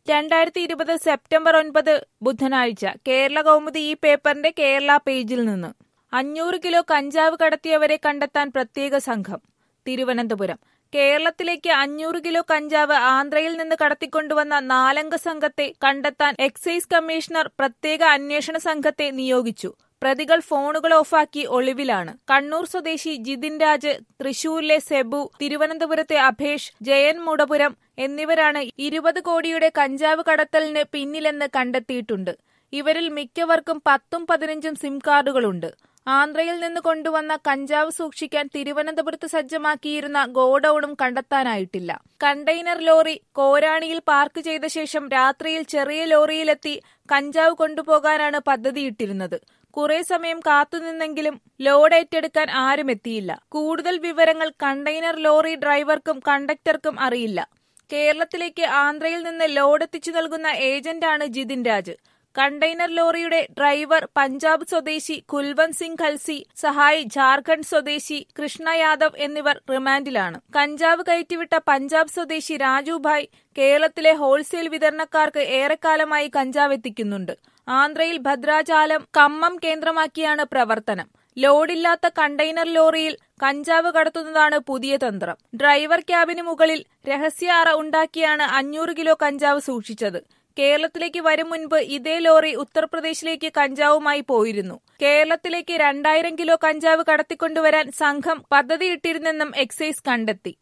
രണ്ടായിരത്തി ഇരുപത് സെപ്റ്റംബർ ഒൻപത് ബുധനാഴ്ച കേരള കൗമുദി ഈ പേപ്പറിന്റെ കേരള പേജിൽ നിന്ന് അഞ്ഞൂറ് കിലോ കഞ്ചാവ് കടത്തിയവരെ കണ്ടെത്താൻ പ്രത്യേക സംഘം തിരുവനന്തപുരം കേരളത്തിലേക്ക് അഞ്ഞൂറ് കിലോ കഞ്ചാവ് ആന്ധ്രയിൽ നിന്ന് കടത്തിക്കൊണ്ടുവന്ന നാലംഗ സംഘത്തെ കണ്ടെത്താൻ എക്സൈസ് കമ്മീഷണർ പ്രത്യേക അന്വേഷണ സംഘത്തെ നിയോഗിച്ചു പ്രതികൾ ഫോണുകൾ ഓഫാക്കി ഒളിവിലാണ് കണ്ണൂർ സ്വദേശി ജിതിൻ രാജ് തൃശൂരിലെ സെബു തിരുവനന്തപുരത്തെ അഭേഷ് ജയൻ മുടപുരം എന്നിവരാണ് ഇരുപത് കോടിയുടെ കഞ്ചാവ് കടത്തലിന് പിന്നിലെന്ന് കണ്ടെത്തിയിട്ടുണ്ട് ഇവരിൽ മിക്കവർക്കും പത്തും പതിനഞ്ചും സിം കാർഡുകളുണ്ട് ആന്ധ്രയിൽ നിന്ന് കൊണ്ടുവന്ന കഞ്ചാവ് സൂക്ഷിക്കാൻ തിരുവനന്തപുരത്ത് സജ്ജമാക്കിയിരുന്ന ഗോഡൌണും കണ്ടെത്താനായിട്ടില്ല കണ്ടെയ്നർ ലോറി കോരാണിയിൽ പാർക്ക് ചെയ്ത ശേഷം രാത്രിയിൽ ചെറിയ ലോറിയിലെത്തി കഞ്ചാവ് കൊണ്ടുപോകാനാണ് പദ്ധതിയിട്ടിരുന്നത് കുറെ സമയം കാത്തുനിന്നെങ്കിലും ലോഡ് ഏറ്റെടുക്കാൻ ആരും എത്തിയില്ല കൂടുതൽ വിവരങ്ങൾ കണ്ടെയ്നർ ലോറി ഡ്രൈവർക്കും കണ്ടക്ടർക്കും അറിയില്ല കേരളത്തിലേക്ക് ആന്ധ്രയിൽ നിന്ന് ലോഡ് എത്തിച്ചു നൽകുന്ന ഏജന്റാണ് ജിതിൻ രാജ് കണ്ടെയ്നർ ലോറിയുടെ ഡ്രൈവർ പഞ്ചാബ് സ്വദേശി കുൽവന്ത് സിംഗ് ഖൽസി സഹായി ജാർഖണ്ഡ് സ്വദേശി കൃഷ്ണ യാദവ് എന്നിവർ റിമാൻഡിലാണ് കഞ്ചാവ് കയറ്റിവിട്ട പഞ്ചാബ് സ്വദേശി രാജു ഭായ് കേരളത്തിലെ ഹോൾസെയിൽ വിതരണക്കാർക്ക് ഏറെക്കാലമായി കഞ്ചാവ് എത്തിക്കുന്നുണ്ട് ആന്ധ്രയിൽ ഭദ്രാചാലം കമ്മം കേന്ദ്രമാക്കിയാണ് പ്രവർത്തനം ലോഡില്ലാത്ത കണ്ടെയ്നർ ലോറിയിൽ കഞ്ചാവ് കടത്തുന്നതാണ് പുതിയ തന്ത്രം ഡ്രൈവർ ക്യാബിന് മുകളിൽ രഹസ്യ അറ ഉണ്ടാക്കിയാണ് അഞ്ഞൂറ് കിലോ കഞ്ചാവ് സൂക്ഷിച്ചത് കേരളത്തിലേക്ക് വരും മുൻപ് ഇതേ ലോറി ഉത്തർപ്രദേശിലേക്ക് കഞ്ചാവുമായി പോയിരുന്നു കേരളത്തിലേക്ക് രണ്ടായിരം കിലോ കഞ്ചാവ് കടത്തിക്കൊണ്ടുവരാൻ സംഘം പദ്ധതിയിട്ടിരുന്നെന്നും എക്സൈസ് കണ്ടെത്തി